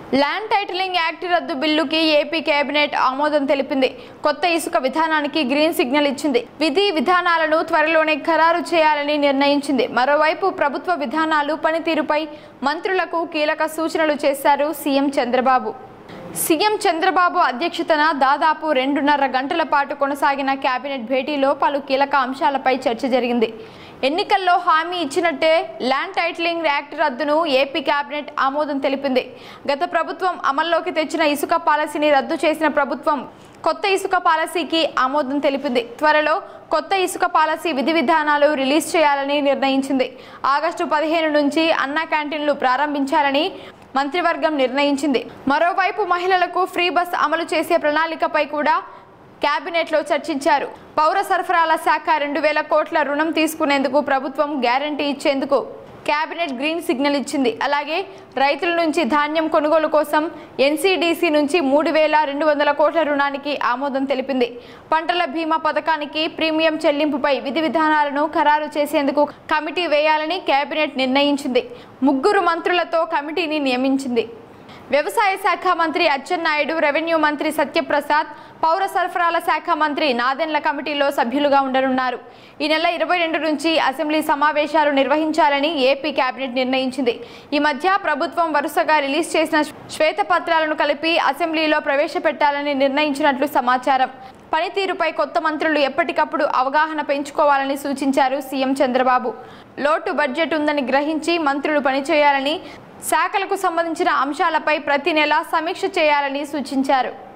land titling act రద్దు బిల్లుకి AP cabinet ఆమోదం తెలిపింది కొత్త ఇసుక విధానానికి గ్రీన్ సిగ్నల్ ఇచ్చింది విధి విధానాలను త్వరలోనే ఖరారు చేయాలని నిర్ణయించింది మరోవైపు ప్రభుత్వ విధానాలు పనితీరుపై మంత్రులకు కీలక సూచనలు చేశారు సీఎం చంద్రబాబు సీఎం చంద్రబాబు అధ్యక్షతన దాదాపు రెండున్నర గంటల పాటు కొనసాగిన కేబినెట్ భేటీలో పలు కీలక అంశాలపై చర్చ జరిగింది ఎన్నికల్లో హామీ ఇచ్చినట్టే ల్యాండ్ టైటిలింగ్ యాక్ట్ రద్దును ఏపీ కేబినెట్ ఆమోదం తెలిపింది గత ప్రభుత్వం అమల్లోకి తెచ్చిన ఇసుక పాలసీని రద్దు చేసిన ప్రభుత్వం కొత్త ఇసుక పాలసీకి ఆమోదం తెలిపింది త్వరలో కొత్త ఇసుక పాలసీ విధి విధానాలు రిలీజ్ చేయాలని నిర్ణయించింది ఆగస్టు పదిహేను నుంచి అన్నా క్యాంటీన్లు ప్రారంభించాలని మంత్రివర్గం నిర్ణయించింది మరోవైపు మహిళలకు ఫ్రీ బస్ అమలు చేసే ప్రణాళికపై కూడా కేబినెట్లో చర్చించారు పౌర సరఫరాల శాఖ రెండు వేల కోట్ల రుణం తీసుకునేందుకు ప్రభుత్వం గ్యారంటీ ఇచ్చేందుకు కేబినెట్ గ్రీన్ సిగ్నల్ ఇచ్చింది అలాగే రైతుల నుంచి ధాన్యం కొనుగోలు కోసం ఎన్సీడీసీ నుంచి మూడు వేల రెండు వందల కోట్ల రుణానికి ఆమోదం తెలిపింది పంటల బీమా పథకానికి ప్రీమియం చెల్లింపుపై విధి విధానాలను ఖరారు చేసేందుకు కమిటీ వేయాలని కేబినెట్ నిర్ణయించింది ముగ్గురు మంత్రులతో కమిటీని నియమించింది వ్యవసాయ శాఖ మంత్రి అచ్చెన్నాయుడు రెవెన్యూ మంత్రి సత్యప్రసాద్ పౌర సరఫరాల శాఖ మంత్రి నాదెండ్ల కమిటీలో సభ్యులుగా ఉండనున్నారు ఈ నెల ఇరవై రెండు నుంచి అసెంబ్లీ సమావేశాలు నిర్వహించాలని ఏపీ కేబినెట్ నిర్ణయించింది ఈ మధ్య ప్రభుత్వం వరుసగా రిలీజ్ చేసిన శ్వేతపత్రాలను కలిపి అసెంబ్లీలో ప్రవేశపెట్టాలని నిర్ణయించినట్లు సమాచారం పనితీరుపై కొత్త మంత్రులు ఎప్పటికప్పుడు అవగాహన పెంచుకోవాలని సూచించారు సీఎం చంద్రబాబు లోటు బడ్జెట్ ఉందని గ్రహించి మంత్రులు పనిచేయాలని శాఖలకు సంబంధించిన అంశాలపై ప్రతి నెలా సమీక్ష చేయాలని సూచించారు